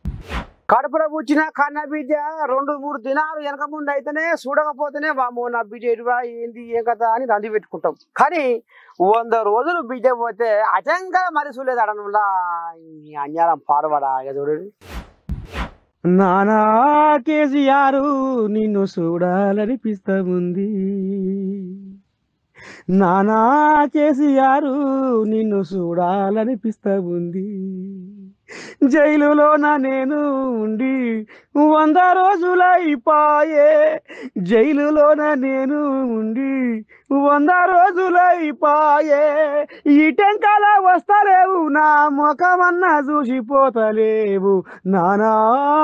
కడుపులో పుచ్చిన కన్న బిడ్డ రెండు మూడు దినాలు వెనక ముందు అయితేనే చూడకపోతేనే వామో నా బిడ్డ ఎటువా ఏంది ఏం కదా అని రంది పెట్టుకుంటాం కానీ వంద రోజులు బిడ్డ పోతే అజంగా మరి చూడలేదు అడనులా ఈ అన్యారం పాడబడా ఇక చూడండి నానా కేసీఆర్ నిన్ను చూడాలనిపిస్తా ఉంది నానా కేసీఆర్ నిన్ను చూడాలనిపిస్తా ఉంది జైలులోన నేను ఉండి వంద రోజులైపాయే జైలులోన నేను ఉండి వంద రోజులైపాయే ఈ టెంకాల వస్తలేవు నా ముఖమన్నా చూసిపోతలేవు నానా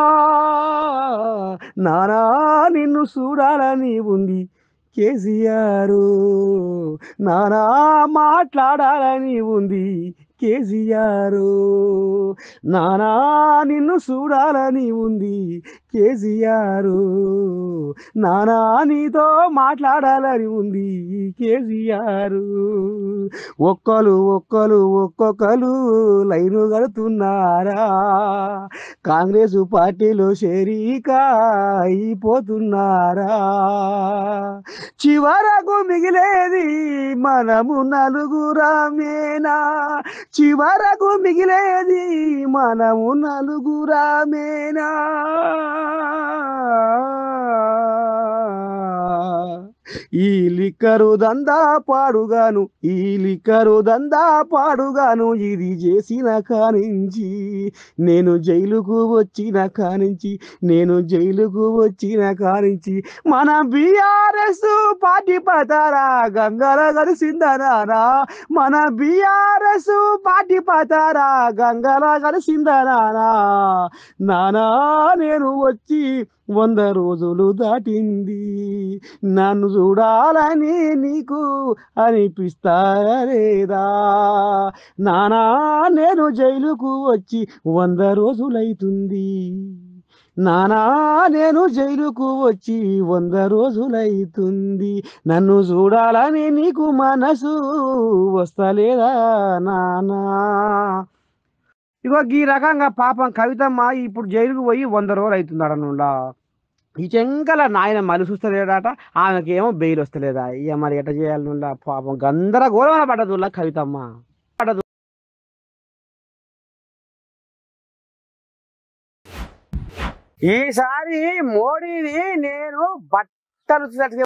నానా నిన్ను చూడాలని ఉంది కేసీఆర్ నానా మాట్లాడాలని ఉంది కేసీఆర్ నానా నిన్ను చూడాలని ఉంది కేసీఆర్ నానా నీతో మాట్లాడాలని ఉంది కేసీఆర్ ఒక్కలు ఒక్కలు ఒక్కొక్కరు లైను కడుతున్నారా కాంగ్రెస్ పార్టీలో షరీక అయిపోతున్నారా చివరకు మిగిలేది మనము నలుగురామేనా చివరకు మిగిలేది మనము నలుగురామేనా ఈ లిక్కరు దందా పాడుగాను ఈ లిక్కరు దందా పాడుగాను ఇది చేసిన కానించి నేను జైలుకు వచ్చిన కానించి నేను జైలుకు వచ్చిన కానించి మన బీఆర్ఎస్ పార్టీ పతారా గంగల కలిసిందనారా మన బీఆర్ఎస్ పార్టీ పతారా గంగల కలిసిందనారా నానా నేను వచ్చి వంద రోజులు దాటింది నన్ను చూడాలని నీకు అనిపిస్తారేదా నానా నేను జైలుకు వచ్చి వంద రోజులైతుంది నానా నేను జైలుకు వచ్చి వంద రోజులైతుంది నన్ను చూడాలని నీకు మనసు వస్తలేదా నానా ఇగో ఈ రకంగా పాపం కవితమ్మ ఇప్పుడు జైలుకు పోయి వంద రోజులు అవుతుంది అడనుండా ఈ చెంకల నాయన మళ్ళీ చూస్తలేడట ఆమెకేమో బెయిల్ వస్తలేదా ఇక మరి ఎట్ట చేయాలనుండా పాపం గందరగోళం పడ్డదుల్లా కవితమ్మ పడదు ఈసారి మోడీని నేను బట్టలు